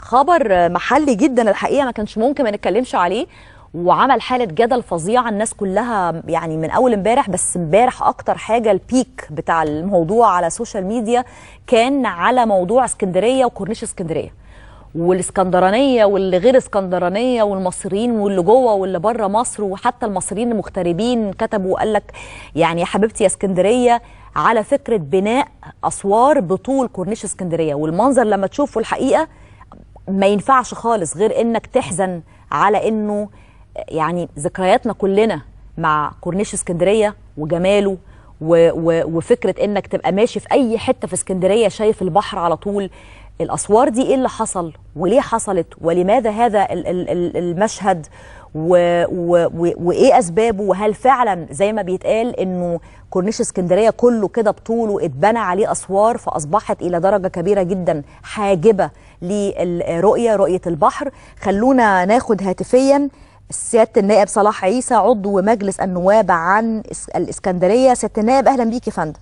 خبر محلي جدا الحقيقه ما كانش ممكن ما نتكلمش عليه وعمل حاله جدل فظيعه الناس كلها يعني من اول امبارح بس امبارح اكتر حاجه البيك بتاع الموضوع على السوشيال ميديا كان على موضوع اسكندريه وكورنيش اسكندريه والاسكندرانيه واللي غير اسكندرانيه والمصريين واللي جوه واللي بره مصر وحتى المصريين المغتربين كتبوا وقال لك يعني يا حبيبتي يا اسكندريه على فكره بناء اسوار بطول كورنيش اسكندريه والمنظر لما تشوفه الحقيقه ما ينفعش خالص غير انك تحزن على انه يعني ذكرياتنا كلنا مع كورنيش اسكندريه وجماله و و وفكره انك تبقى ماشي في اي حته في اسكندريه شايف البحر على طول الاسوار دي ايه اللي حصل وليه حصلت ولماذا هذا ال ال المشهد و و وايه اسبابه وهل فعلا زي ما بيتقال انه كورنيش اسكندريه كله كده بطوله اتبنى عليه اسوار فاصبحت الى درجه كبيره جدا حاجبه للرؤيه رؤيه البحر خلونا ناخد هاتفيا سياده النائب صلاح عيسى عضو مجلس النواب عن الاسكندريه سياده النائب اهلا بيك يا فندم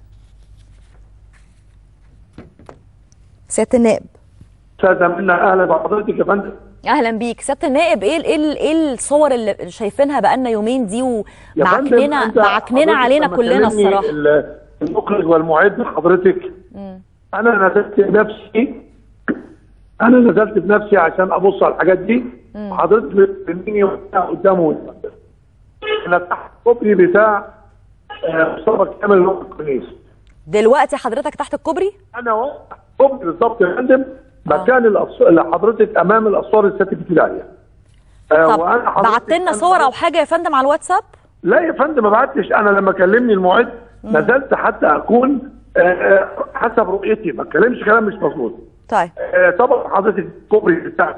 سياده النائب استاذه منى اهلا بحضرتك يا فندم اهلا بيك سياده النائب ايه ايه ايه الصور اللي شايفينها بقالنا يومين دي ومعكننا معكننا علينا كلنا الصراحه المخرج والمعد حضرتك انا نزلت بنفسي انا نزلت بنفسي عشان ابص على الحاجات دي حضرتك بتنيني قدامه انا تحت الكوبري بتاع مصطفى كامل اللي هو الكورنيش دلوقتي حضرتك تحت الكوبري؟ انا واقف كوبري بالظبط يا فندم مكان الأص... اللي حضرتك امام الاسوار الساتيفيكاليه آه وانا بعت لنا صور او حاجه يا فندم على الواتساب؟ لا يا فندم ما بعتش انا لما كلمني المعد نزلت حتى اكون آه حسب رؤيتي ما اتكلمش كلام مش مظبوط طيب آه طبعا حضرتك الكوبري بتاع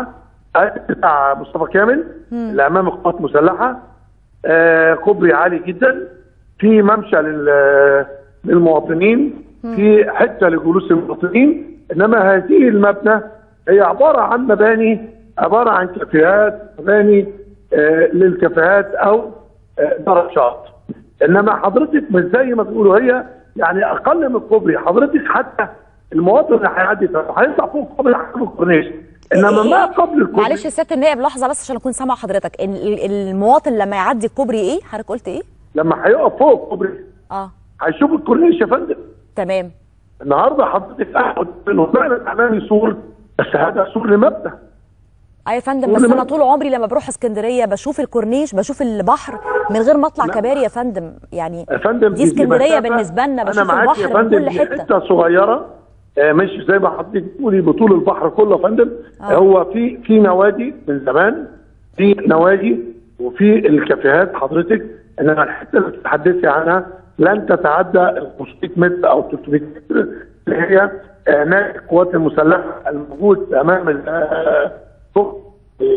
بتاع مصطفى كامل اللي امام القوات المسلحه آه كوبري عالي جدا في ممشى لل للمواطنين في حته لجلوس المواطنين انما هذه المبنى هي عباره عن مباني عباره عن كافيهات مباني آه للكافيهات او آه درجات انما حضرتك مش زي ما تقولوا هي يعني اقل من الكوبري حضرتك حتى المواطن اللي هيعدي هيطلع فوق الكوبري هيعدي الكورنيش انما ما قبل الكوبري معلش يا سياده النائب لحظه بس عشان اكون سامع حضرتك المواطن لما يعدي الكوبري ايه حضرتك قلت ايه لما هيقف فوق الكوبري اه هيشوف الكورنيش يا فندم تمام النهارده حضرتك قاعد منه فعلا امامي سور بس هذا سور لمبنى ايوه يا فندم بس انا طول عمري لما بروح اسكندريه بشوف الكورنيش بشوف البحر من غير ما اطلع كباري يا فندم يعني يا فندم دي اسكندريه بالنسبه لنا بشوف البحر من كل حته حته صغيره آه مش زي ما حضرتك بتقولي بطول البحر كله يا فندم آه. هو في في نوادي من زمان في نوادي وفي الكافيهات حضرتك انما الحته اللي بتتحدثي عنها لن تتعدى ال 500 متر او 300 متر اللي هي نادي القوات المسلحه الموجود امام فوق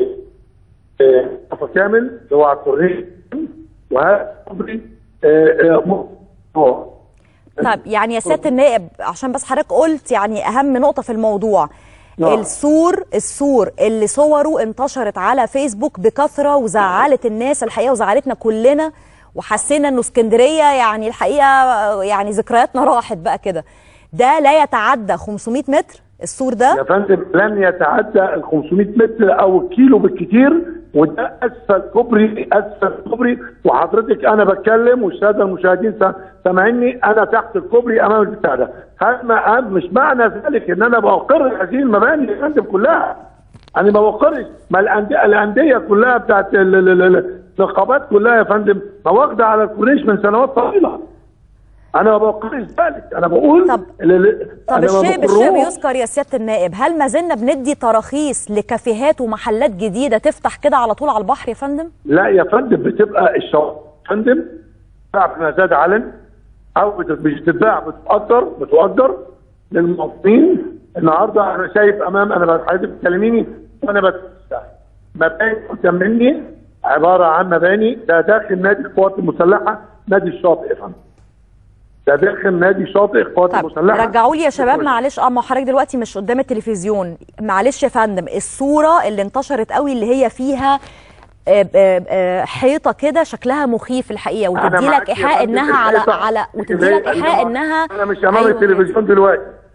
مصطفى كامل اللي هو على الكورنيش وهذا كوبري طيب يعني يا سياده النائب عشان بس حضرتك قلت يعني اهم نقطه في الموضوع نعم. السور السور اللي صوره انتشرت على فيسبوك بكثره وزعلت الناس الحقيقه وزعلتنا كلنا وحسينا انه اسكندريه يعني الحقيقه يعني ذكرياتنا راحت بقى كده ده لا يتعدى 500 متر السور ده يا فندم لن يتعدى ال 500 متر او الكيلو بالكثير وده اسفل كوبري اسفل كوبري وحضرتك انا بتكلم والساده المشاهدين سامعيني انا تحت الكوبري امام البتاع ده هل مش معنى ذلك ان انا بوقر هذه المباني يا فندم كلها انا ما بوقرش ما الانديه الانديه كلها بتاعت النقابات كلها يا فندم واخده على الكورنيش من سنوات طويله انا ما بوقرش ذلك انا بقول طب طب الشيء بالشيء بيذكر يا سياده النائب هل ما زلنا بندي تراخيص لكافيهات ومحلات جديده تفتح كده على طول على البحر يا فندم لا يا فندم بتبقى الشواطئ يا فندم بتتباع بمزاد علن او بتتباع بتؤجر بتؤجر للمواطنين النهارده انا شايف امام انا حضرتك بتكلميني وانا بتفتح مباني قدام مني عباره عن مباني ده داخل نادي القوات المسلحه نادي الشاطئ يا فندم ده داخل نادي شاطئ القوات المسلحه رجعوا لي يا شباب معلش اه ما حضرتك دلوقتي مش قدام التلفزيون معلش يا فندم الصوره اللي انتشرت قوي اللي هي فيها حيطه كده شكلها مخيف الحقيقه وتدي لك ايحاء انها على على وتدي لك ايحاء انها انا مش امام أيوة التلفزيون دلوقتي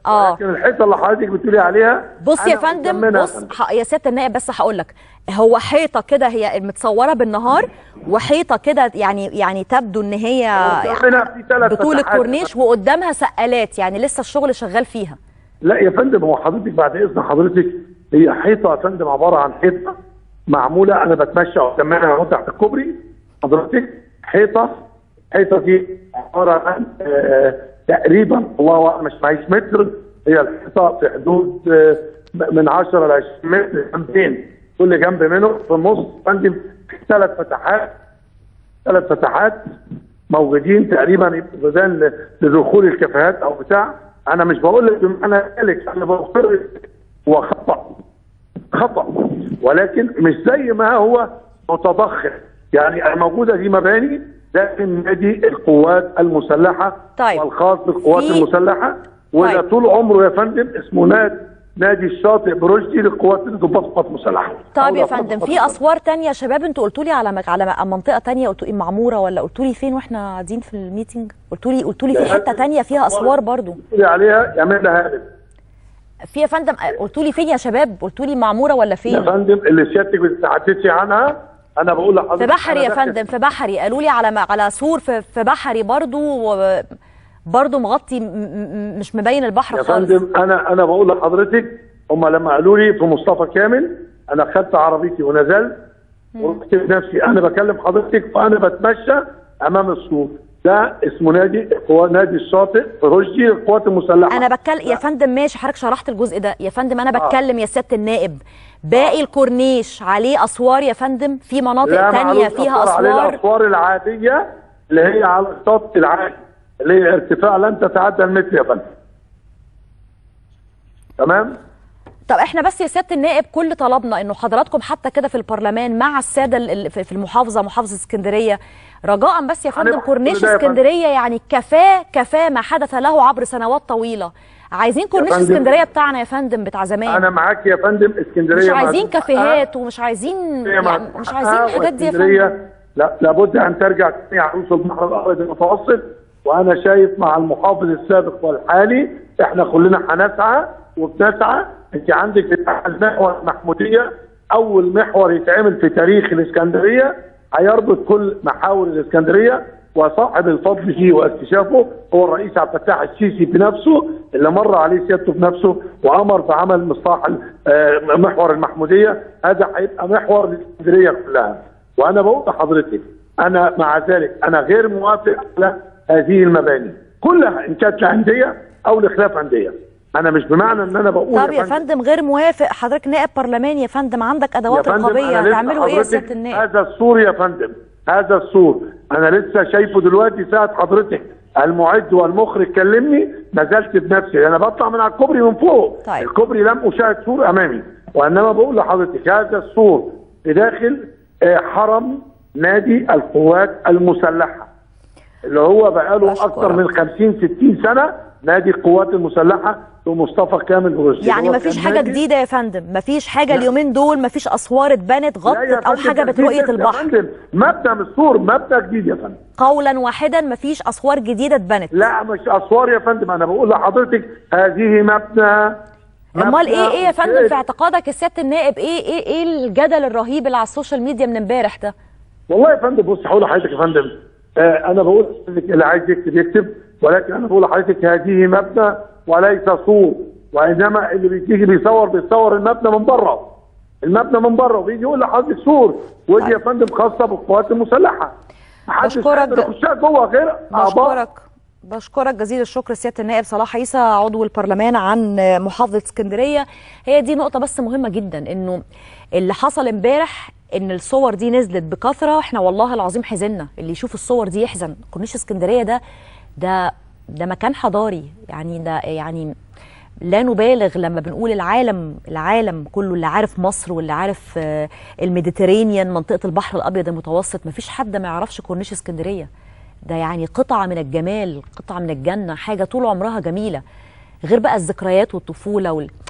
آه. لكن الحيطه اللي حضرتك بتقولي عليها بص يا أنا فندم مطمنها يا بص فندم. ح- يا سياده النائب بس هقول لك هو حيطه كده هي متصوره بالنهار وحيطه كده يعني يعني تبدو ان هي قدامنا في ثلاث بطول فتحات. الكورنيش وقدامها سقالات يعني لسه الشغل شغال فيها لا يا فندم هو حضرتك بعد اذن حضرتك هي حيطه يا فندم عباره عن حيطه معموله انا بتمشى قدامها اهو تحت الكوبري حضرتك حيطه الحيطه دي عباره عن آه تقريبا الله اعلم مش معيش متر هي الحيطه في حدود آه من 10 ل 20 متر جنبين كل جنب منه في النص يا فندم في ثلاث فتحات ثلاث فتحات موجودين تقريبا بدان لدخول الكافيهات او بتاع انا مش بقول لك بمعنى ذلك انا بقول هو خطا خطا ولكن مش زي ما هو متضخم يعني الموجوده دي مباني داخل نادي القوات المسلحه طيب. والخاص بالقوات في- المسلحه وده طيب. طول عمره يا فندم اسمه نادي نادي الشاطئ برشدي للقوات الضباط القوات المسلحه طيب يا أو فندم القوات في اسوار تانية يا شباب انتوا قلتوا لي على مك... على منطقه تانية قلتوا ايه معموره ولا قلتوا لي فين واحنا قاعدين في الميتنج قلتوا لي قلتوا لي في حته تانية فيها اسوار برضو اللي عليها يعمل لها هدف في يا فندم قلتوا لي فين يا شباب قلتوا لي معموره ولا يا فين فندم اللي سيادتك بتتحدثي عنها انا بقول لحضرتك في بحري أنا يا داخل- فندم في بحري قالوا لي على على سور في, في بحري برضو و- برضو مغطي م- م- مش مبين البحر يا خالص فندم انا انا بقول لحضرتك هم لما قالوا لي في مصطفى كامل انا خدت عربيتي ونزلت ورحت بنفسي انا بكلم حضرتك فانا بتمشى امام السور ده اسمه نادي هو نادي الشاطئ في رشدي للقوات المسلحه انا بتكلم يا فندم ماشي حضرتك شرحت الجزء ده يا فندم انا بتكلم يا سياده النائب باقي الكورنيش عليه اسوار يا فندم في مناطق لا تانية معلوم فيها أسوار عليه اسوار الاسوار العاديه اللي هي على الشط العادي اللي هي ارتفاع لن تتعدى المتر يا فندم تمام طب احنا بس يا سياده النائب كل طلبنا انه حضراتكم حتى كده في البرلمان مع الساده ال- ال- في في المحافظه محافظه اسكندريه رجاء بس يا فندم هنبقى كورنيش كل ده يا فندم. اسكندريه يعني كفاه كفاه ما حدث له عبر سنوات طويله عايزين كورنيش فندم. اسكندريه بتاعنا يا فندم بتاع زمان انا معاك يا فندم اسكندريه مش مع- عايزين كافيهات ومش عايزين هي مع- يعني مش عايزين آه، الحاجات دي يا فندم واسكندرية لا لابد ان ترجع تاني عروس البحر الابيض المتوسط وانا شايف مع المحافظ السابق والحالي احنا كلنا هنسعى وبنسعى انت عندك بتاع المحور المحموديه اول محور يتعمل في تاريخ الاسكندريه هيربط كل محاور الاسكندريه وصاحب الفضل فيه واكتشافه هو الرئيس عبد الفتاح السيسي بنفسه اللي مر عليه سيادته بنفسه وامر بعمل مصطلح آه، محور المحموديه هذا هيبقى محور الاسكندريه كلها وانا بقول لحضرتك انا مع ذلك انا غير موافق على هذه المباني كلها ان كانت لانديه او لخلاف انديه انا مش بمعنى ان انا بقول طب يا فندم غير موافق حضرتك نائب برلماني يا فندم عندك يا ادوات فندم رقابيه أنا لسه هتعملوا ايه يا حضرتك سياده النائب هذا السور يا فندم هذا السور انا لسه شايفه دلوقتي ساعه حضرتك المعد والمخرج كلمني نزلت بنفسي انا بطلع من على الكوبري من فوق طيب. الكوبري لم اشاهد سور امامي وانما بقول لحضرتك هذا السور في داخل آه، حرم نادي القوات المسلحه اللي هو بقاله أشكرك. اكثر من 50 60 سنه نادي القوات المسلحه بمصطفى كامل برشدي يعني هو ما فيش كان حاجه نادي- جديده يا فندم ما فيش حاجه لا. اليومين دول ما فيش اسوار اتبنت لا يا غطت او فندم، حاجه ده برؤيه جديد يا البحر فندم. مبنى من السور مبنى جديد يا فندم قولا واحدا ما فيش اسوار جديده اتبنت لا مش اسوار يا فندم انا بقول لحضرتك هذه مبنى امال مبنى ايه ايه يا فندم أوكي. في اعتقادك يا سياده النائب ايه ايه ايه الجدل الرهيب اللي على السوشيال ميديا من امبارح ده والله يا فندم بص هقول لحضرتك يا فندم آه انا بقول لك اللي عايز يكتب يكتب ولكن انا بقول لحضرتك هذه مبنى وليس سور وانما اللي بيجي بيصور بيصور المبنى من بره المبنى من بره وبيجي يقول لحضرتك سور ودي يا فندم خاصه بالقوات المسلحه محدش بشكرك. يقدر يخشها جوه غير اعضاء بشكرك بشكرك جزيل الشكر سياده النائب صلاح عيسى عضو البرلمان عن محافظه اسكندريه هي دي نقطه بس مهمه جدا انه اللي حصل امبارح ان الصور دي نزلت بكثره احنا والله العظيم حزنا اللي يشوف الصور دي يحزن كورنيش اسكندريه ده ده ده مكان حضاري يعني ده يعني لا نبالغ لما بنقول العالم العالم كله اللي عارف مصر واللي عارف آه، الميديترينيان منطقه البحر الابيض المتوسط مفيش حد ما يعرفش كورنيش اسكندريه ده يعني قطعه من الجمال قطعه من الجنه حاجه طول عمرها جميله غير بقى الذكريات والطفوله وال...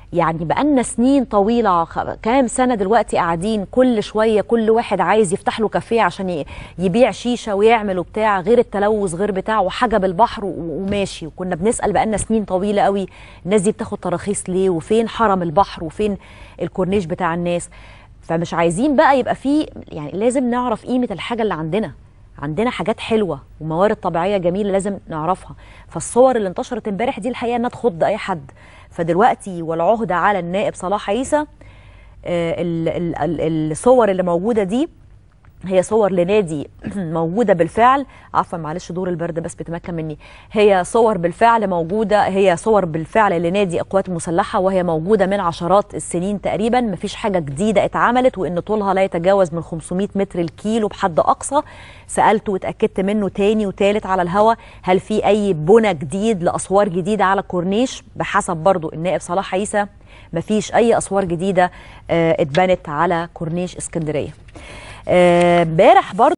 يعني بقالنا سنين طويلة خ- كام سنة دلوقتي قاعدين كل شوية كل واحد عايز يفتح له كافيه عشان ي- يبيع شيشة ويعمل وبتاع غير التلوث غير بتاع وحجب البحر و- وماشي وكنا بنسأل بقالنا سنين طويلة قوي الناس دي بتاخد تراخيص ليه وفين حرم البحر وفين الكورنيش بتاع الناس فمش عايزين بقى يبقى في يعني لازم نعرف قيمة الحاجة اللي عندنا عندنا حاجات حلوة وموارد طبيعية جميلة لازم نعرفها فالصور اللي انتشرت امبارح دي الحقيقة انها تخض اي حد فدلوقتي والعهدة على النائب صلاح عيسى آه، ال- ال- ال- الصور اللي موجودة دي هي صور لنادي موجودة بالفعل عفوا معلش دور البرد بس بيتمكن مني هي صور بالفعل موجودة هي صور بالفعل لنادي القوات المسلحة وهي موجودة من عشرات السنين تقريبا مفيش حاجة جديدة اتعملت وان طولها لا يتجاوز من 500 متر الكيلو بحد أقصى سألت واتأكدت منه تاني وتالت على الهوا هل في أي بنى جديد لأسوار جديدة على الكورنيش بحسب برضو النائب صلاح عيسى مفيش أي أسوار جديدة آه، اتبنت على كورنيش اسكندرية آه، امبارح برضو